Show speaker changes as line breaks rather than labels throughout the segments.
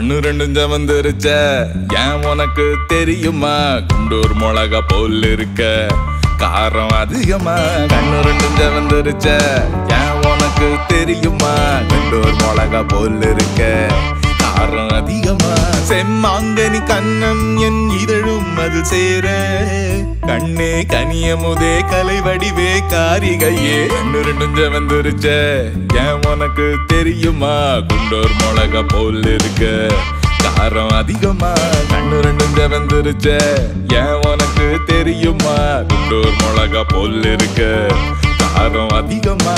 கண்ணு ரெண்டும் ஜவந்துருச்ச ஏன் உனக்கு தெரியுமா குண்டூர் மிளகா போல் இருக்க காரம் அதிகமா கண்ணு ரெண்டும் ஜவந்துருச்ச ஏன் உனக்கு தெரியுமா குண்டூர் மிளகா போல் இருக்க காரம் அதிகமா செம்மாங்கனி கண்ணம் என் இதழும் அது சேர கண்ணே கனியமுதே கலை வடிவே காரிகையே கண்ணு ரெண்டும் ஜவந்துருச்ச ஏன் உனக்கு தெரியுமா குண்டோர் மிளகா போல் இருக்க காரம் அதிகமா கண்ணு ரெண்டும் ஜவந்துருச்ச ஏன் உனக்கு தெரியுமா குண்டோர் மிளகா போல் இருக்க காரம் அதிகமா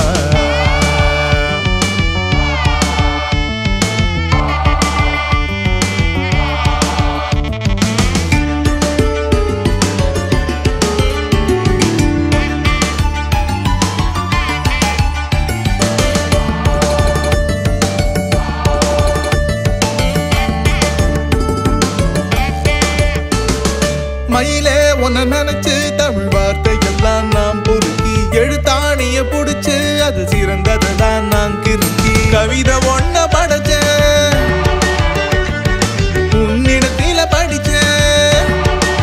மயிலே உன்னை நினைச்சு தமிழ் வார்த்தையெல்லாம் நாம் பொறுக்கி எழுத்தாணிய புடிச்சு அது சிறந்ததுதான் நான் கிறுக்கி கவிதை ஒன்ன படைச்சேன் உன்னிடத்தில படிச்சேன்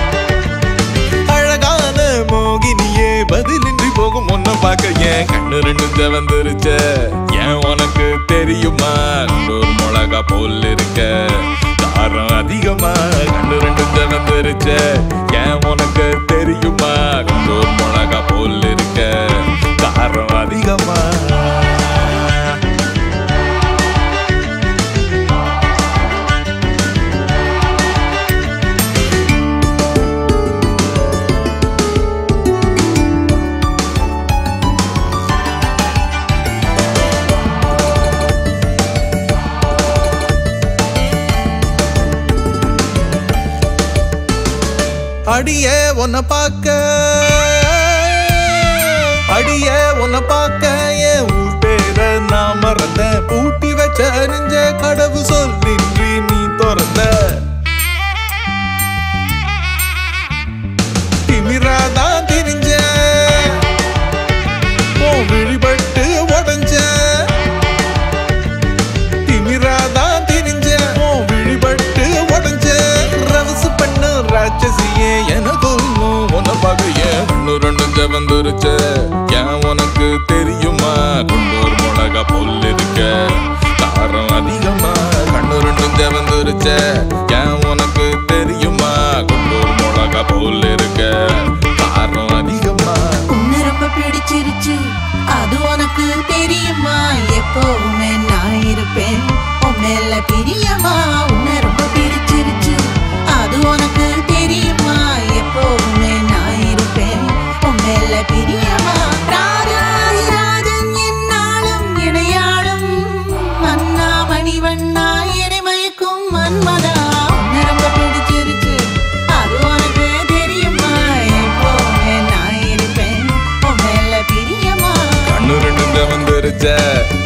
அழகான மோகினியே பதிலின்றி போகும் ஒன்ன பார்க்க ஏன் கண்ணு ரெண்டும் ஜவந்துருச்ச ஏன் உனக்கு தெரியுமா ஒரு மிளகா போல் இருக்க காரம் அதிகமா கண்ணு ரெண்டும் ஜவந்துருச்ச ஏன் உனக்கு தெரியுமா ஒரு மிளகா போல் இருக்க காரம் அதிகமா அடிய உன்னை பார்க்க அடிய உன்னை பார்க்க என் ஊர் பேர நான் மறந்த பூட்டி வச்ச நெஞ்ச கடவு சொல்லின்றி நீ திறந்த திமிராதான் திரிஞ்ச உன் விழிபட்டு உடஞ்ச திமிராதான் திரிஞ்ச உன் விழிபட்டு உடஞ்ச ரவசு பண்ண ராட்சசியே எனக்குள்ளும் உன்னை பார்க்க ஏன் கண்ணு ரெண்டும் ஜவந்துருச்ச ஏன் உனக்கு தெரியுமா குண்டூர் மிளகா பொல் இருக்க காரம் அதிகமா கண்ணு ரெண்டும் ஜவந்துருச்ச ஏன் உனக்கு தெரியுமா குண்டூர் மிளகா பொல் இருக்க காரம் அதிகமா
உன்னை ரொம்ப பிடிச்சிருச்சு அது உனக்கு தெரியுமா எப்பவுமே நான் இருப்பேன் உன் மேல பிரியமா உன்னை ரொம்ப பிடிச்சிருச்சு அது உனக்கு தெரியுமா எப்பவுமே நான் இருப்பேன் உன் மேல பிரியமா ராஜாதி ராஜன் என்னாலும் இணையாடும் மன்னா மணிவண்ணா என்னை மயக்கும் மன்மதா உன்னை ரொம்ப பிடிச்சிருச்சு அது உனக்கு தெரியுமா எப்பவுமே நான் இருப்பேன் உன் மேல பிரியமா
கண்ணு ரெண்டும் வந்துருச்ச